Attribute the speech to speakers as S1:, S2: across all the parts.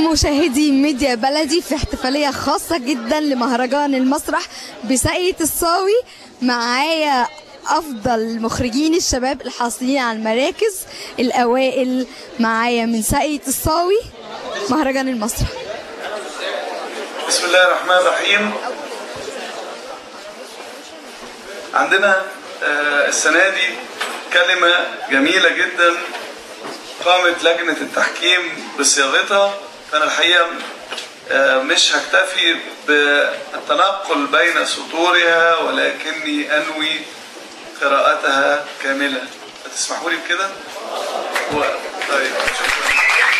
S1: مشاهدي ميديا بلدي في احتفالية خاصة جدا لمهرجان المسرح بساقية الصاوي معايا أفضل مخرجين الشباب الحاصلين على المراكز الأوائل معايا من ساقية الصاوي مهرجان المسرح
S2: بسم الله الرحمن الرحيم عندنا آه، السنة دي كلمة جميلة جدا قامت لجنة التحكيم بصياغتها فأنا الحقيقة آه، مش هكتفي بالتنقل بين سطورها ولكني أنوي قراءتها كاملة هتسمحوا لي بكده؟ و... طيب شكرا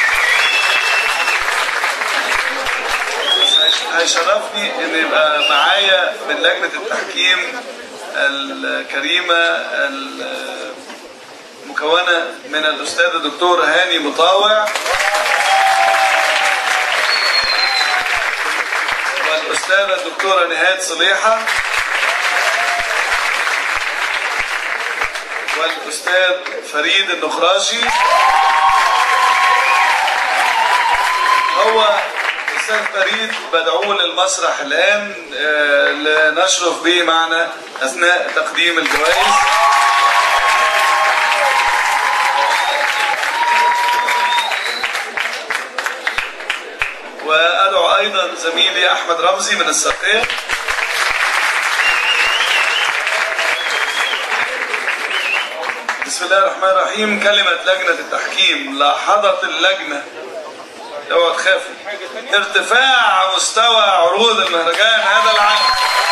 S2: هيشرفني ان يبقى معايا من لجنه التحكيم الكريمه المكونه من الاستاذ الدكتور هاني مطاوع والاستاذه الدكتوره نهاد صليحه والاستاذ فريد النخراشي هو الاستاذ فريد بدعوه للمسرح الان آه، لنشرف به معنا اثناء تقديم الجوائز وادعو ايضا زميلي احمد رمزي من السقيف بسم الله الرحمن الرحيم كلمة لجنة التحكيم لاحظت اللجنة اوعوا تخافوا ارتفاع مستوى عروض المهرجان هذا العام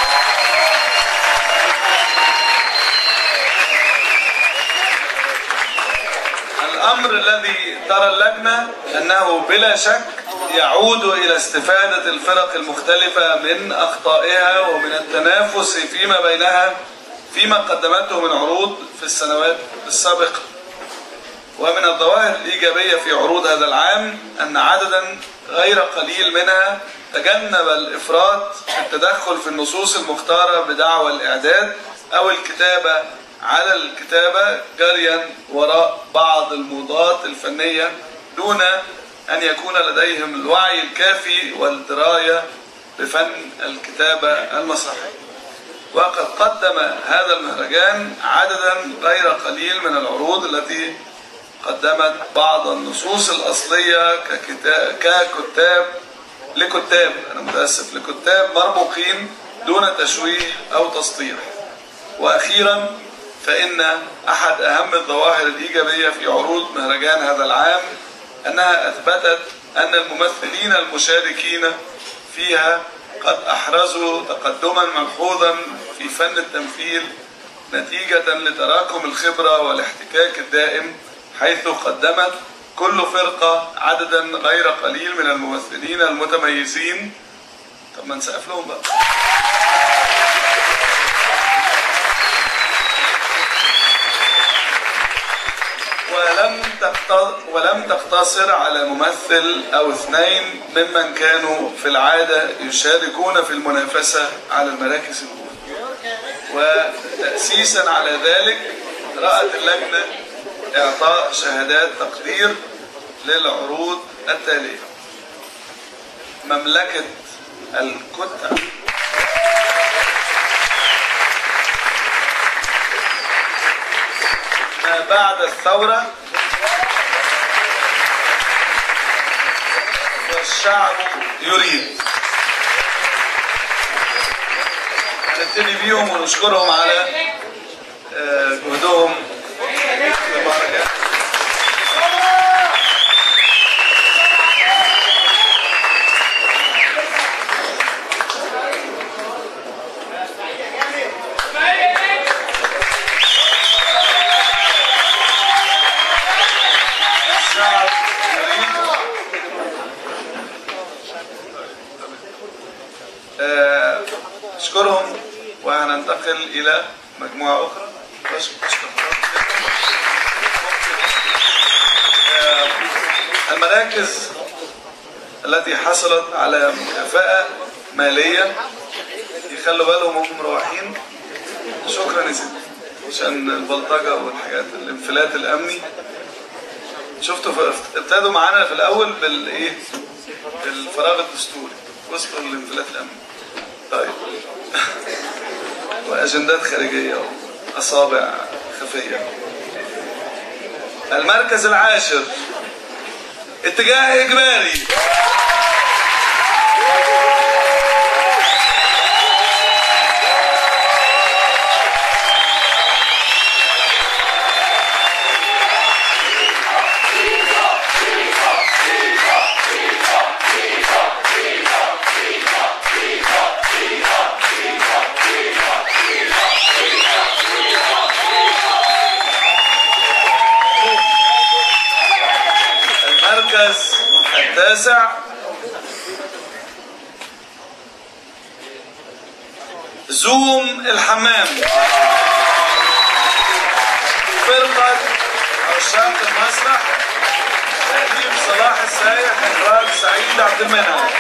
S2: الامر الذي ترى اللجنه انه بلا شك يعود الى استفاده الفرق المختلفه من اخطائها ومن التنافس فيما بينها فيما قدمته من عروض في السنوات السابقه ومن الظواهر الإيجابية في عروض هذا العام أن عددا غير قليل منها تجنب الإفراط في التدخل في النصوص المختارة بدعوى الإعداد أو الكتابة على الكتابة جريا وراء بعض الموضات الفنية دون أن يكون لديهم الوعي الكافي والدراية بفن الكتابة المسرحية وقد قدم هذا المهرجان عددا غير قليل من العروض التي قدمت بعض النصوص الأصلية ككتاب ككتاب لكتاب أنا متأسف لكتاب مرموقين دون تشويه أو تسطيح وأخيرا فإن أحد أهم الظواهر الإيجابية في عروض مهرجان هذا العام أنها أثبتت أن الممثلين المشاركين فيها قد أحرزوا تقدما ملحوظا في فن التمثيل نتيجة لتراكم الخبرة والاحتكاك الدائم حيث قدمت كل فرقة عددا غير قليل من الممثلين المتميزين طب ما نسقف لهم بقى ولم تقت- ولم تقتصر على ممثل او اثنين ممن كانوا في العاده يشاركون في المنافسه على المراكز الاولى. وتاسيسا على ذلك رات اللجنه اعطاء شهادات تقدير للعروض التاليه. مملكه الكتب ما بعد الثورة والشعب يريد هنبتدي بيهم ونشكرهم على آه، جهدهم في المهرجان الشعب يريد آه، اشكرهم وهننتقل الى مجموعه اخرى أشكر- أشكر آه، المراكز التي حصلت على مكافأة مالية يخلوا بالهم وهم مروحين شكرا يا سيدي عشان البلطجة والحاجات الانفلات الأمني شفتوا ف- ابتدوا معانا في الأول بالإيه الفراغ الدستوري وسط الانفلات الامني طيب واجندات خارجيه واصابع خفيه المركز العاشر اتجاه اجباري المركز التاسع زوم الحمام فرقة عشاق المسرح تأليف صلاح السايح إخراج سعيد عبد المنعم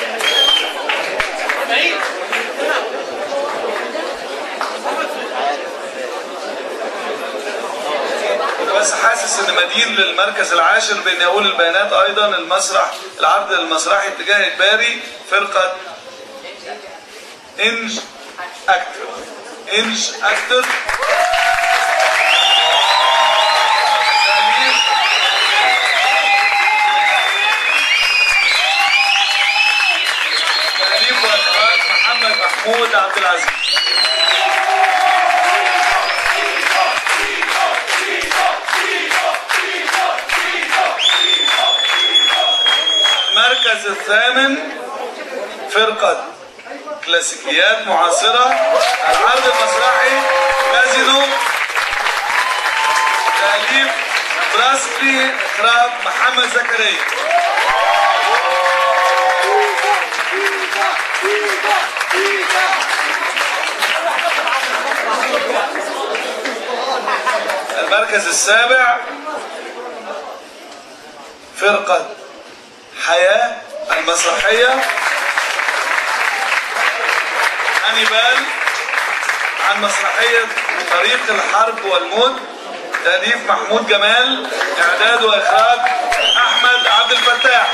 S2: بس حاسس ان مدين للمركز العاشر باني اقول البيانات ايضا المسرح العرض المسرحي اتجاه اجباري فرقه انج اكتر انج اكتر تأليف تأليف وإخراج محمد محمود عبد العزيز المركز الثامن فرقة كلاسيكيات معاصرة العرض المسرحي كازينو تأليف براسلي إخراج محمد زكريا المركز السابع فرقة حياة المسرحية هانيبال عن مسرحية طريق الحرب والموت تأليف محمود جمال إعداد وإخراج أحمد عبد الفتاح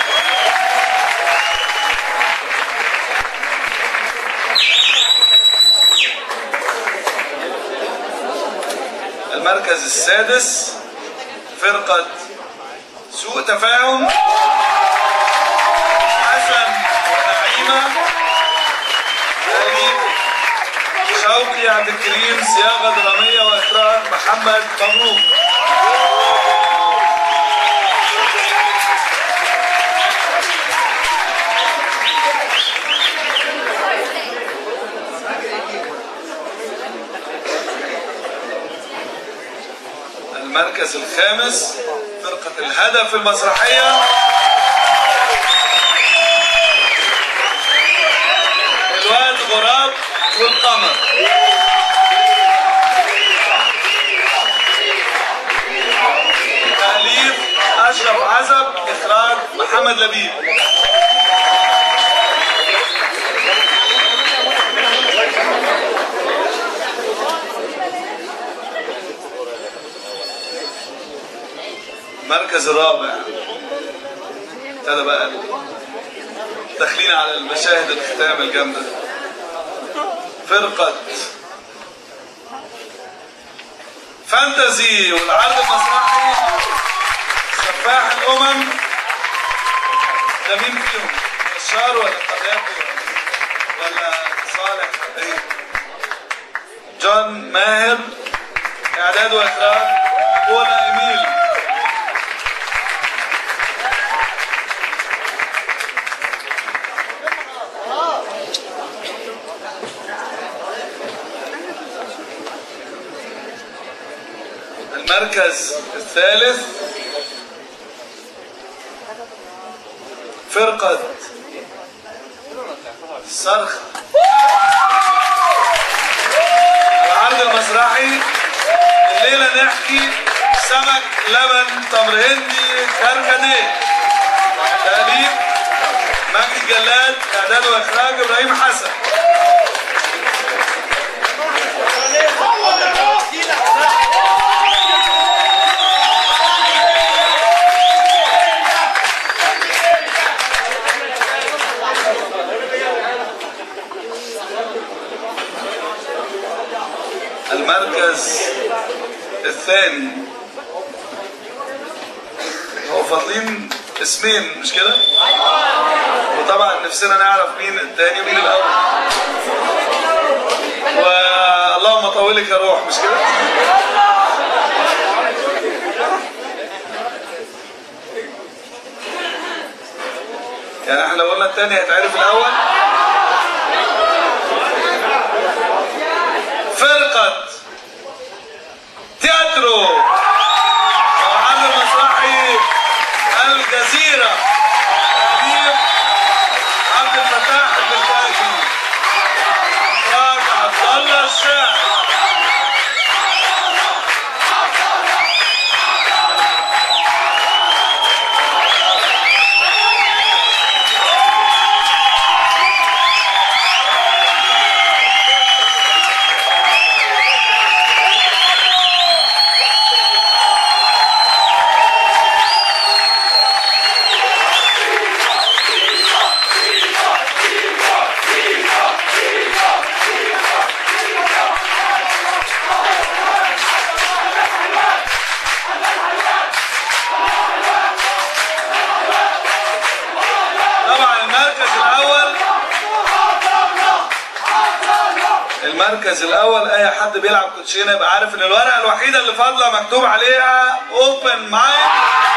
S2: المركز السادس فرقة سوء تفاهم حسن ونعيمة تأليف شوقي عبد الكريم صياغة درامية وإخراج محمد مبروك المركز الخامس فرقة الهدف المسرحية الواد غراب والقمر تأليف أشرف عزب إخراج محمد لبيب المركز الرابع ابتدى بقى داخلين على المشاهد الختام الجامده فرقة فانتزي والعرض المسرحي سفاح الأمم ده مين فيهم؟ بشار ولا قذافي ولا صالح ايه؟ جون ماهر إعداد وإخراج بولا إيميل المركز الثالث فرقة صرخة العرض المسرحي الليلة نحكي سمك لبن تمر هندي كركديه تأليف مجدي جلاد إعداد وإخراج إبراهيم حسن المركز الثاني هو فاضلين اسمين مش كده؟ وطبعا نفسنا نعرف مين الثاني ومين الاول واللهم طولك يا روح مش كده؟ يعني احنا لو قلنا الثاني هيتعرف الاول فرقة تياترو وعمل مسرحي الجزيرة أمير عبد الفتاح البلتاجي إخراج عبد الله الشاعر طبعا المركز الاول المركز الاول اي حد بيلعب كوتشينه يبقى عارف ان الورقه الوحيده اللي فاضله مكتوب عليها اوبن مايند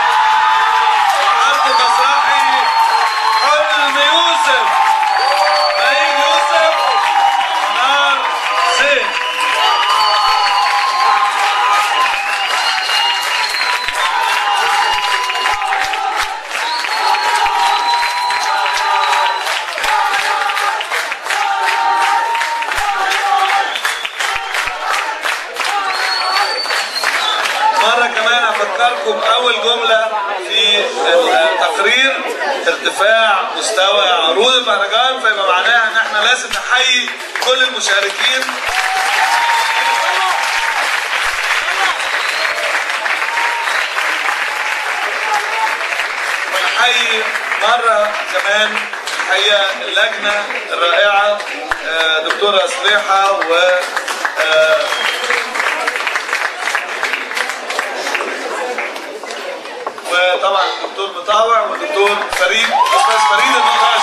S2: عبد المسرحي حلم يوسف نعيم يوسف نار زين مرة كمان أفكركم بأول جملة في التقرير ارتفاع مستوى عروض المهرجان فيبقى معناها إن إحنا لازم نحيي كل المشاركين ونحيي مرة كمان الحقيقة اللجنة الرائعة آه، دكتورة صليحة و آه، وطبعا الدكتور مطاوع والدكتور فريد استاذ فريد النقاش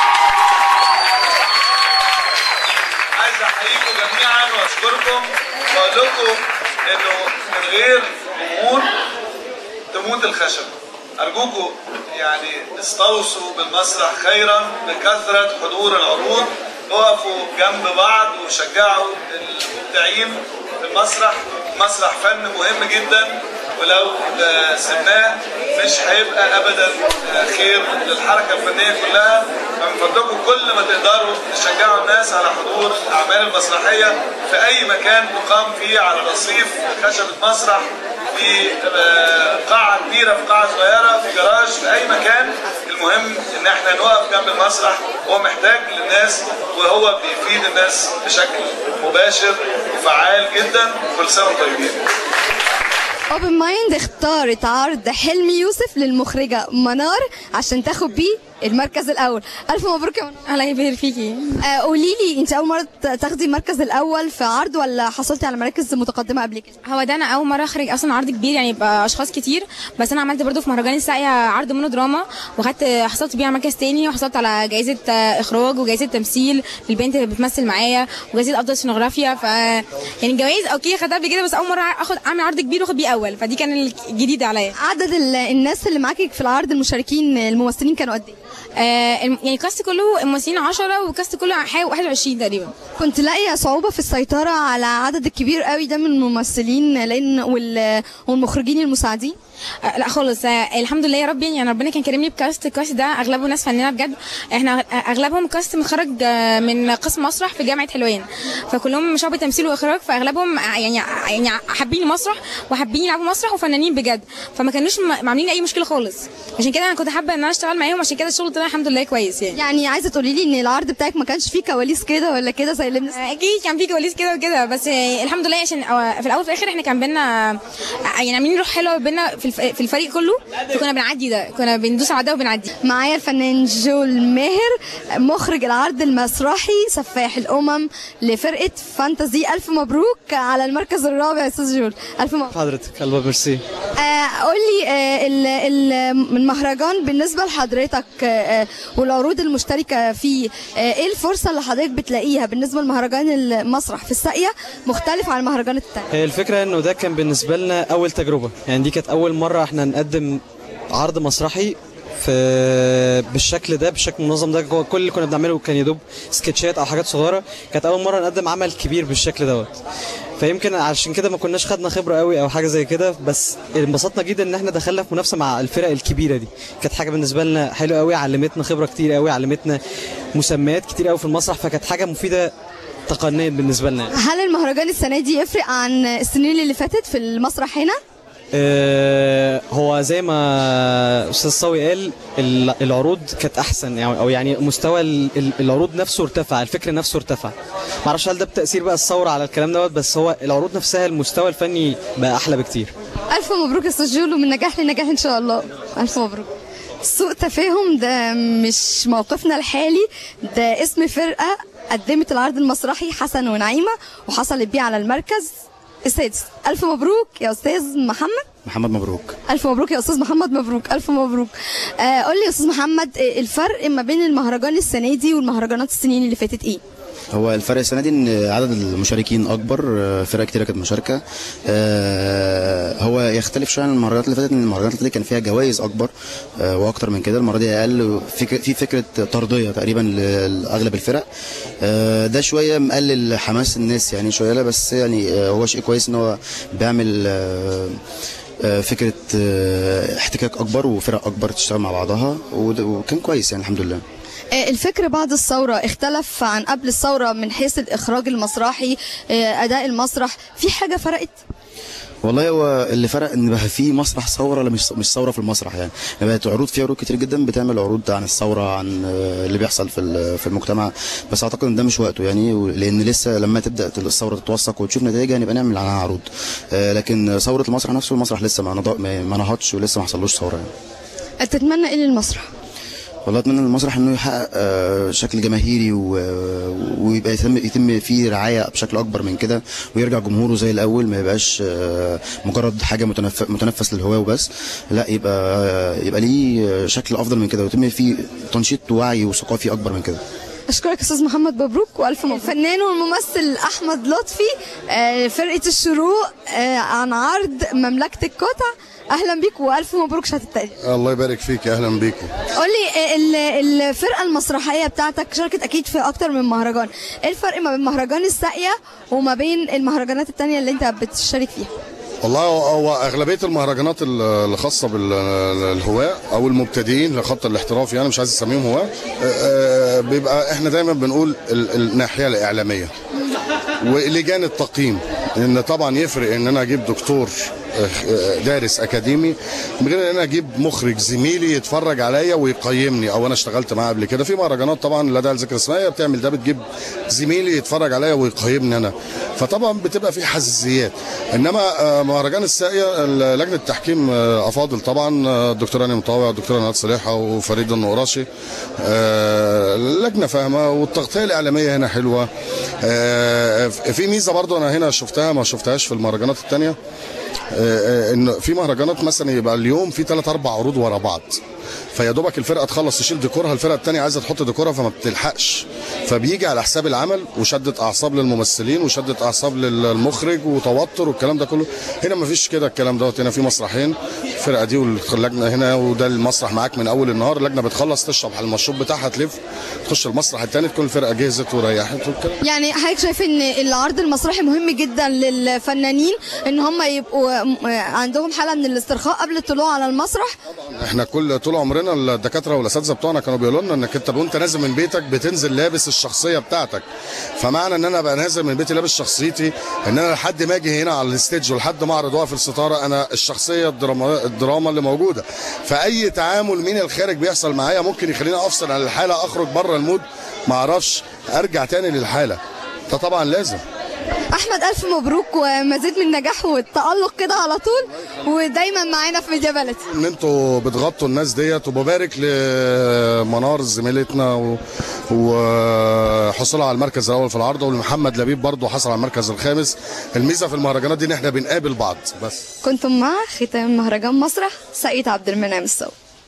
S2: عايز احييكم جميعا واشكركم واقول لكم انه من غير جمهور تموت الخشب ارجوكم يعني استوصوا بالمسرح خيرا بكثره حضور العروض اقفوا جنب بعض وشجعوا المبدعين في المسرح مسرح فن مهم جدا ولو آه، سبناه مش هيبقى ابدا آه، خير للحركه الفنيه كلها فمن فضلكم كل ما تقدروا تشجعوا الناس على حضور الاعمال المسرحيه في اي مكان تقام فيه على رصيف خشبه مسرح في آه، قاعه كبيره في قاعه صغيره في جراج في اي مكان المهم ان احنا نقف جنب المسرح هو محتاج للناس وهو بيفيد الناس بشكل مباشر وفعال جدا كل سنه وانتم طيبين
S1: اوبن مايند اختارت عرض حلمي يوسف للمخرجه منار عشان تاخد بيه المركز الاول الف مبروك يا منار
S3: الله يبارك فيكي
S1: آه، قولي لي انت اول مره ت- تاخدي المركز الاول في عرض ولا حصلتي على مراكز متقدمه قبل كده
S3: هو ده انا اول مره اخرج اصلا عرض كبير يعني باشخاص كتير بس انا عملت برضو في مهرجان الساقيه عرض مونو دراما وخدت حصلت بيه على مركز تاني وحصلت على جائزه آه، اخراج وجائزه تمثيل للبنت اللي بتمثل معايا وجائزه افضل سينوغرافيا ف يعني جوائز اوكي خدتها قبل كده بس اول مره اخد اعمل عرض كبير واخد بيه اول فدي كان الجديد عليا
S1: عدد ال- الناس اللي معاكي في العرض المشاركين الممثلين كانوا قد ايه
S3: آه الم- يعني الكاست كله الممثلين 10 والكاست كله حاجه 21 تقريبا
S1: كنت لاقيه صعوبه في السيطره على عدد الكبير قوي ده من الممثلين لان وال- والمخرجين المساعدين
S3: آه، لا خالص آه، الحمد لله يا رب يعني ربنا كان كرمني بكاست الكاست ده اغلبه ناس فنانه بجد احنا آه، اغلبهم كاست متخرج آه، من قسم مسرح في جامعه حلوان فكلهم شعب تمثيل واخراج فاغلبهم آه، يعني يعني حابين المسرح وحابين يلعبوا مسرح وفنانين بجد فما كانوش م- عاملين اي مشكله خالص عشان كده انا كنت حابه ان انا اشتغل معاهم عشان كده الشغل الشغل طلع الحمد لله كويس يعني
S1: يعني عايزه تقولي لي ان العرض بتاعك ما كانش فيه كواليس كده ولا كده زي اللي بنسمع
S3: اكيد كان في كواليس كده وكده بس الحمد لله عشان في الاول وفي الاخر احنا كان بينا يعني عاملين روح حلوه بينا في الف- في الفريق كله فكنا بنعدي ده كنا بندوس على ده وبنعدي
S1: معايا الفنان جول ماهر مخرج العرض المسرحي سفاح الامم لفرقه فانتزي الف مبروك على المركز الرابع يا استاذ جول الف مبروك
S4: حضرتك الله ميرسي
S1: آه، قول لي آه، ال- ال- المهرجان بالنسبه لحضرتك آه، آه، والعروض المشتركه فيه آه، ايه الفرصه اللي حضرتك بتلاقيها بالنسبه لمهرجان المسرح في الساقيه مختلف عن المهرجانات التانية
S4: هي الفكرة انه ده كان بالنسبة لنا اول تجربة يعني دي كانت اول مرة احنا نقدم عرض مسرحي في بالشكل ده بالشكل المنظم ده هو كل اللي كنا بنعمله كان يدوب سكتشات او حاجات صغيره كانت اول مره نقدم عمل كبير بالشكل دوت فيمكن عشان كده ما كناش خدنا خبره قوي او حاجه زي كده بس انبسطنا جدا ان احنا دخلنا في منافسه مع الفرق الكبيره دي كانت حاجه بالنسبه لنا حلوه قوي علمتنا خبره كتير قوي علمتنا مسميات كتير قوي في المسرح فكانت حاجه مفيده تقنيا بالنسبه لنا يعني.
S1: هل المهرجان السنه دي يفرق عن السنين اللي فاتت في المسرح هنا
S4: آه، هو زي ما استاذ صاوي قال ال- العروض كانت احسن يعني او يعني مستوى ال- ال- العروض نفسه ارتفع الفكر نفسه ارتفع ما اعرفش هل ده بتاثير بقى الثوره على الكلام دوت بس هو العروض نفسها المستوى الفني بقى احلى بكتير
S1: الف مبروك يا استاذ جول ومن نجاح لنجاح ان شاء الله الف مبروك سوء تفاهم ده مش موقفنا الحالي ده اسم فرقه قدمت العرض المسرحي حسن ونعيمه وحصلت بيه على المركز السادس الف مبروك يا استاذ محمد
S5: محمد مبروك
S1: الف مبروك يا استاذ محمد مبروك الف مبروك آه قول لي يا استاذ محمد آه، الفرق ما بين المهرجان السنه دي والمهرجانات السنين اللي فاتت ايه
S5: هو الفرق السنه دي ان عدد المشاركين اكبر آه، فرق كتيره كانت مشاركه آه، هو يختلف شويه عن المهرجانات اللي فاتت ان المهرجانات اللي فاتت كان فيها جوائز اكبر آه، واكتر من كده المره دي اقل فكرة في فكره طرديه تقريبا لاغلب الفرق آه، ده شويه مقلل حماس الناس يعني شويه لا بس يعني آه، هو شيء كويس ان هو بيعمل آه، آه، فكره آه، احتكاك اكبر وفرق اكبر تشتغل مع بعضها وده- وكان كويس يعني الحمد لله
S1: آه، الفكر بعد الثورة اختلف عن قبل الثورة من حيث الإخراج المسرحي آه، أداء المسرح في حاجة فرقت
S5: والله هو اللي فرق ان بقى في مسرح ثوره لا مش مش ثوره في المسرح يعني يعني بقت عروض في عروض كتير جدا بتعمل عروض عن الثوره عن آه، اللي بيحصل في ال- في المجتمع بس اعتقد ان ده مش وقته يعني و- لان لسه لما تبدا الثوره تتوثق وتشوف نتائجها نبقى نعمل عنها عروض آه، لكن ثوره المسرح نفسه المسرح لسه ما نض- ما ما نهضش ولسه ما حصلوش ثوره يعني
S1: تتمنى إيه للمسرح
S5: والله اتمنى ان المسرح انه يحقق آه، شكل جماهيري و- ويبقى يتم يتم فيه رعايه بشكل اكبر من كده ويرجع جمهوره زي الاول ما يبقاش آه، مجرد حاجه متنف- متنفس للهواه وبس لا يبقى آه، يبقى ليه شكل افضل من كده ويتم فيه تنشيط وعي وثقافي اكبر من كده
S1: أشكرك يا أستاذ محمد مبروك وألف مبروك الفنان والممثل أحمد لطفي آه، فرقة الشروق آه، عن عرض مملكة القطع أهلا بيك وألف مبروك شهادة التقدير
S6: الله يبارك فيك اهلا بيكم
S1: قول لي آه، ال- الفرقة المسرحية بتاعتك شاركت أكيد في أكتر من مهرجان إيه الفرق ما بين مهرجان الساقية وما بين المهرجانات التانية اللي أنت بتشارك فيها
S6: والله هو- هو اغلبيه المهرجانات ال- الخاصه بالهواة او المبتدئين لخط الاحتراف يعني مش عايز اسميهم هواة آه، آه، بيبقى احنا دايما بنقول ال- الناحيه الاعلاميه ولجان التقييم ان طبعا يفرق ان انا اجيب دكتور آه، دارس اكاديمي من غير ان انا اجيب مخرج زميلي يتفرج عليا ويقيمني او انا اشتغلت معاه قبل كده في مهرجانات طبعا لا داعي لذكر اسمها هي بتعمل ده بتجيب زميلي يتفرج عليا ويقيمني انا فطبعا بتبقى في حساسيات انما آه، مهرجان الساقيه ال- لجنه التحكيم آه، افاضل طبعا آه، الدكتور هاني مطاوع الدكتور نهاد صليحه وفريد النقراشي آه، لجنه فاهمه والتغطيه الاعلاميه هنا حلوه آه، في ميزه برضو انا هنا شفتها ما شفتهاش في المهرجانات التانية آه، آه، ان في مهرجانات مثلا يبقى اليوم في ثلاث اربع عروض ورا بعض فيا دوبك الفرقه تخلص تشيل ديكورها الفرقه الثانيه عايزه تحط ديكورها فما بتلحقش فبيجي على حساب العمل وشده اعصاب للممثلين وشده اعصاب للمخرج وتوتر والكلام ده كله هنا ما فيش كده الكلام دوت هنا في مسرحين الفرقه دي واللجنه هنا وده المسرح معاك من اول النهار اللجنه بتخلص تشرب على المشروب بتاعها تلف تخش المسرح الثاني تكون الفرقه جهزت وريحت والكلام
S1: يعني حضرتك شايف ان العرض المسرحي مهم جدا للفنانين ان هم يبقوا م- عندهم حاله من الاسترخاء قبل الطلوع على المسرح
S6: احنا كل طول عمرنا الدكاتره والاساتذه بتوعنا كانوا بيقولوا لنا انك انت وانت نازل من بيتك بتنزل لابس الشخصيه بتاعتك فمعنى ان انا ابقى نازل من بيتي لابس شخصيتي ان انا لحد ما اجي هنا على الستيج ولحد ما اعرض واقف الستاره انا الشخصيه الدراما الدراما اللي موجوده فاي تعامل من الخارج بيحصل معايا ممكن يخليني افصل عن الحاله اخرج بره المود ما اعرفش ارجع تاني للحاله ده طبعا لازم
S1: احمد الف مبروك ومزيد من النجاح والتالق كده على طول ودايما معانا في ميديا بلدي
S6: ان انتوا بتغطوا الناس ديت وببارك لمنار زميلتنا و- وحصولها على المركز الاول في العرض ولمحمد لبيب برضه حصل على المركز الخامس الميزه في المهرجانات دي ان احنا بنقابل بعض بس
S1: كنتم مع ختام مهرجان مسرح سيد عبد المنعم الصاوي